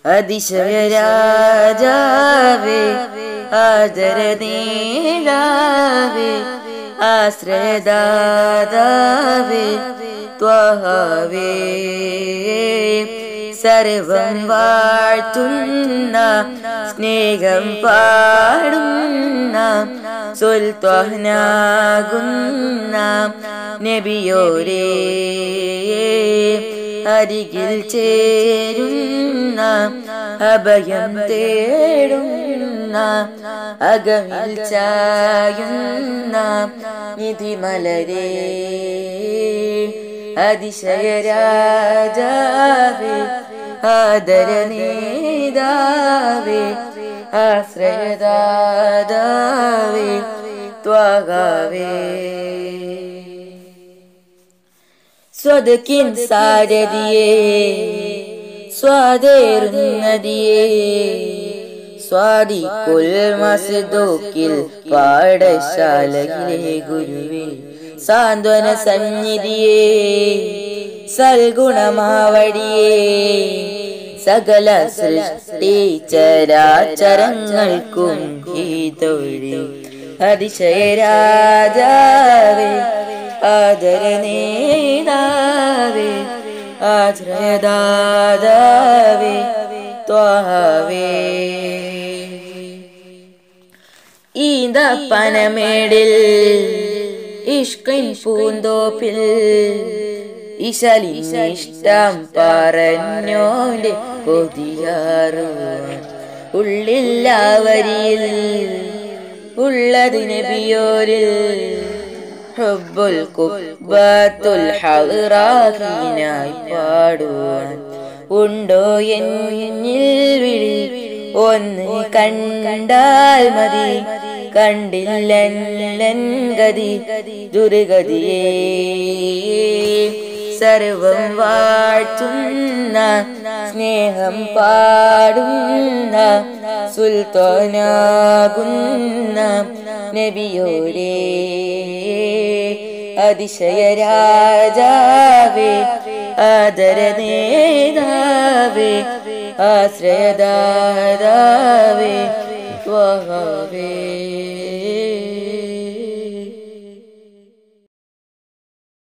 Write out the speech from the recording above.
അതിശയ രാജാവേ ആദര നേതാവേ ആശ്രയദാതാവേ ത്വഹവേ സർവം വാഴ്ത്തുന്ന സ്നേഹം പാടുന്ന സുൽത്വഹനാകുന്ന നബിയോരേ അരികിൽ ചേരുന്ന അഭയം തേടുന്ന അകമിൽ ചായുന്ന നിധിമലരേ അതിശയ രാജാവേ ആദര നേതാവേ ആശ്രയദാതാവേ ത്വാഗാവേ സ്വതക്കിൻ സാരതിയേ സ്വാതേറുന്നതിയേ സ്വാദിക്കുൽ മസ്ദൂക്കിൽ പാഠശാലയിലെ ഗുരുവേ സാന്ത്വന സന്നിധിയേ സൽഗുണമാവടിയേ സകല സൃഷ്ടി ചരാചരങ്ങൾക്കും ഈ തൊഴി അതിശയ രാജാവേ ആദര നേതാവേ ആശ്രയദാതാവേ ത്വാവേ ഈന്ത പനമേടിൽ ഇഷ്കിൻ പൂന്തോപ്പിൽ ഇശലിഷ്ടം പറഞ്ഞോന്റെ കൊതിയാറുവാൻ ഉള്ളില്ലാവരിയിൽ ഉള്ളത് നബിയോരിൽ ഹുബ്ബുൽ കുബ്ബത്തുൽ ഹളിറാഖിനായി പാടുവാൻ ഉണ്ടോ എന്നിൽ വിളി ഒന്ന് കണ്ടാൽ മതി കണ്ടില്ലൻ ഗതി ദുർഗതിയേ സർവം വാഴ്ത്തുന്ന സ്നേഹം പാടുന്ന സുൽത്താനാകുന്ന നബിയോരേ അതിശയ രാജാവേ ആദര നേതാവേ ആശ്രയദാതാവേ ത്വഹവേ